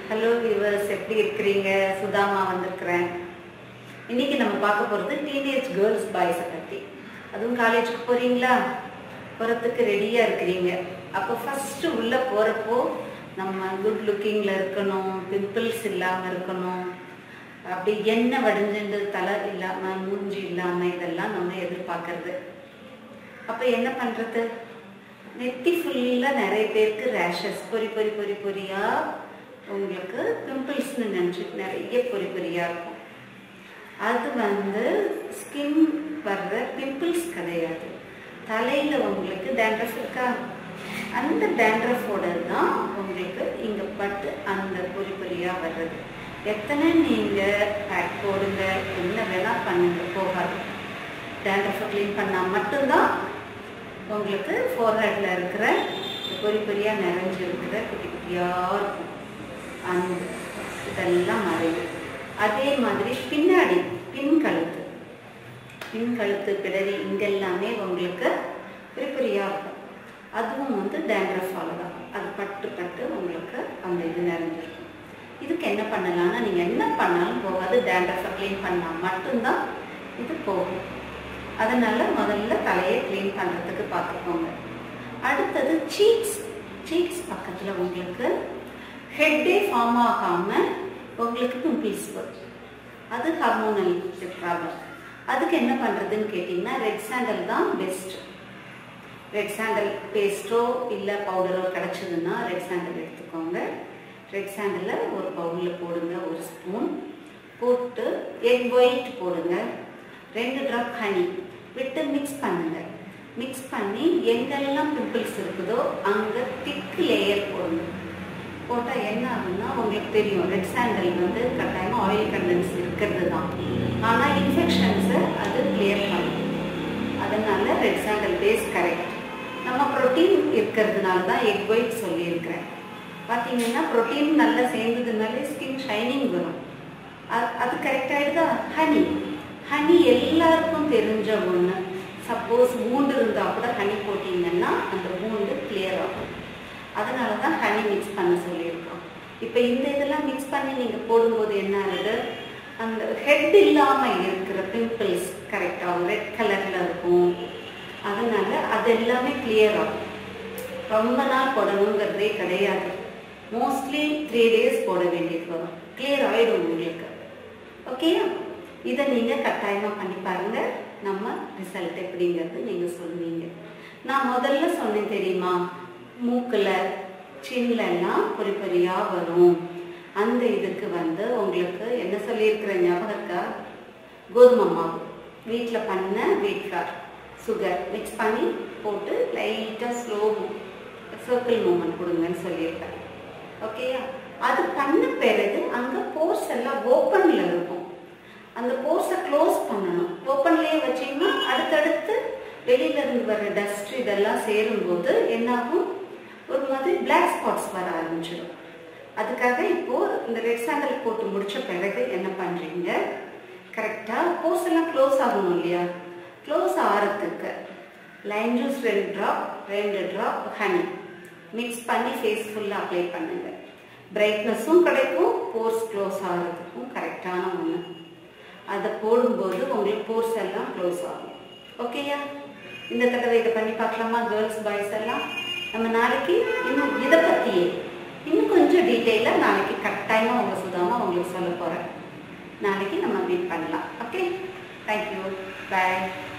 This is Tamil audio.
ஹலோ வியூவர்ஸ் எப்படி இருக்கிறீங்க சுதாமா வந்திருக்கிறேன் இன்னைக்கு நம்ம பார்க்க போகிறது டீனேஜ் கேர்ள்ஸ் பாய்ஸை பற்றி அதுவும் காலேஜுக்கு போகிறீங்களா போகிறதுக்கு ரெடியாக இருக்கிறீங்க அப்போ ஃபஸ்ட்டு உள்ளே போகிறப்போ நம்ம குட் லுக்கிங்கில் இருக்கணும் பிம்பிள்ஸ் இல்லாமல் இருக்கணும் அப்படி எண்ணெய் வடிஞ்சுண்டு தலை இல்லாமல் மூஞ்சி இல்லாமல் இதெல்லாம் நம்ம எதிர்பார்க்கறது அப்போ என்ன பண்ணுறது நெத்தி ஃபுல்லாக நிறைய பேருக்கு ரேஷஸ் பொறி பொறி பொறி பொரியாக உங்களுக்கு பிம்பிள்ஸ்னு நினச்சிட்டு நிறைய பொறி பொரியாக இருக்கும் அது வந்து ஸ்கின் வர்ற பிம்பிள்ஸ் கிடையாது தலையில் உங்களுக்கு டேண்ட்ரஃப் இருக்கா அந்த டேண்ட்ரஃபோட தான் உங்களுக்கு இங்கே பட்டு அந்த பொறி பொரியாக வர்றது எத்தனை நீங்கள் பேக் போடுங்க என்ன வேணால் பண்ணுங்க போகாது டேண்ட்ரஃபை க்ளீன் பண்ணால் மட்டும்தான் உங்களுக்கு ஃபோர்ஹெட்டில் இருக்கிற பொறி பொரியாக நிறைஞ்சு இருக்கிற குட்டி குட்டியாக இருக்கும் அந்த இதெல்லாம் மறையும் அதே மாதிரி பின்னாடி பின் கழுத்து பின் கழுத்து பிடரி இங்கெல்லாமே உங்களுக்கு பொறி பொரியாக இருக்கும் அதுவும் வந்து டேண்ட்ரஃபால தான் அது பட்டு பட்டு உங்களுக்கு அந்த இது நிறைஞ்சிருக்கும் இதுக்கு என்ன பண்ணலாம்னா நீங்கள் என்ன பண்ணாலும் போகாது டேண்ட்ரஃபை க்ளீன் பண்ணால் மட்டும்தான் இது போகும் அதனால முதல்ல தலையை க்ளீன் பண்ணுறதுக்கு பார்த்துக்கோங்க அடுத்தது சீக்ஸ் சீக்ஸ் பக்கத்தில் உங்களுக்கு ஹெட்டே ஃபார்ம் ஆகாமல் உங்களுக்கு பிம்பிள்ஸ் வரும் அது ஹார்மோனல் ப்ராப்ளம் அதுக்கு என்ன பண்ணுறதுன்னு கேட்டிங்கன்னா ரெட் சாண்டல் தான் பெஸ்ட் ரெட் சாண்டல் பேஸ்ட்டோ இல்லை பவுடரோ கிடச்சதுன்னா ரெட் சாண்டல் எடுத்துக்கோங்க ரெட் சாண்டலை ஒரு பவுலில் போடுங்க ஒரு ஸ்பூன் போட்டு எக் ஒயிட் போடுங்க ரெண்டு ட்ராப் ஹனி விட்டு மிக்ஸ் பண்ணுங்க மிக்ஸ் பண்ணி எங்கெல்லாம் பிம்பிள்ஸ் இருக்குதோ அங்கே திக் லேயர் போடுங்க போட்டால் என்ன ஆகும்னா உங்களுக்கு தெரியும் ரெட் சாண்டல் வந்து கட்டாயமாக ஆயில் கண்டென்ஸ் இருக்கிறது தான் ஆனால் இன்ஃபெக்ஷன்ஸை அது கிளியர் பண்ணும் அதனால ரெட் சாண்டல் பேஸ் கரெக்ட் நம்ம ப்ரோட்டீன் இருக்கிறதுனால தான் எக் ஒயிட் சொல்லியிருக்கிறேன் பார்த்தீங்கன்னா ப்ரோட்டீன் நல்லா சேர்ந்ததுனாலே ஸ்கின் ஷைனிங் வரும் அது அது கரெக்ட் ஆகிடுதா ஹனி ஹனி எல்லாருக்கும் தெரிஞ்ச ஒன்று சப்போஸ் பூண்டு இருந்தால் கூட ஹனி போட்டிங்கன்னா அந்த பூண்டு கிளியர் ஆகும் அதனால தான் ஹனி மிக்ஸ் பண்ண சொல்லியிருக்கோம் இப்போ இந்த இதெல்லாம் மிக்ஸ் பண்ணி நீங்கள் போடும்போது என்ன ஆகுது அந்த ஹெட் இல்லாமல் இருக்கிற பிம்பிள்ஸ் கரெக்டாகும் ரெட் கலரில் இருக்கும் அதனால அது எல்லாமே கிளியர் ஆகும் ரொம்ப நாள் போடணுங்கிறதே கிடையாது மோஸ்ட்லி த்ரீ டேஸ் போட வேண்டியது வரும் கிளியர் ஆகிடும் உங்களுக்கு ஓகேயா இதை நீங்கள் கட்டாயமாக பண்ணி பாருங்கள் நம்ம ரிசல்ட் எப்படிங்கிறது நீங்கள் சொல்லுவீங்க நான் முதல்ல சொன்னேன் தெரியுமா மூக்கில் சின்லெல்லாம் பொறி பொறியாக வரும் அந்த இதுக்கு வந்து உங்களுக்கு என்ன சொல்லியிருக்கிற ஞாபகம் இருக்கா கோதுமை மாவு வீட்டில் பண்ண வீட் ஃப்ளார் சுகர் மிக்ஸ் பண்ணி போட்டு லைட்டாக ஸ்லோ சர்க்கிள் மூமெண்ட் கொடுங்கன்னு சொல்லியிருக்கேன் ஓகேயா அது பண்ண பிறகு அங்கே போர்ஸ் எல்லாம் ஓப்பனில் இருக்கும் அந்த போர்ஸை க்ளோஸ் பண்ணணும் ஓப்பன்லேயே வச்சிங்கன்னா அடுத்தடுத்து வெளியில இருந்து வர டஸ்ட் இதெல்லாம் சேரும்போது என்னாகும் ஒரு மாதிரி பிளாக் ஸ்பாட்ஸ் வர ஆரம்பிச்சிடும் அதுக்காக இப்போ இந்த ரெட் சாண்டல் போட்டு முடிச்ச பிறகு என்ன பண்ணுறீங்க கரெக்டாக போர்ஸ் எல்லாம் க்ளோஸ் ஆகணும் இல்லையா க்ளோஸ் ஆகிறதுக்கு லைன் ஜூஸ் ரெண்டு ட்ராப் ரெண்டு ட்ராப் ஹனி மிக்ஸ் பண்ணி ஃபேஸ் ஃபுல்லாக அப்ளை பண்ணுங்க பிரைட்னஸும் கிடைக்கும் போர்ஸ் க்ளோஸ் ஆகிறதுக்கும் கரெக்டான ஒன்று அதை போடும்போது உங்களுக்கு போர்ஸ் எல்லாம் க்ளோஸ் ஆகும் ஓகேயா இந்த தடவை இதை பண்ணி பார்க்கலாமா கேர்ள்ஸ் பாய்ஸ் எல்லாம் நம்ம நாளைக்கு இன்னும் இதை பற்றியே இன்னும் கொஞ்சம் டீட்டெயிலாக நாளைக்கு கட்டாயமாக உங்கள் சுதாமாக உங்களுக்கு சொல்ல போகிறேன் நாளைக்கு நம்ம மீட் பண்ணலாம் ஓகே தேங்க்யூ பாய்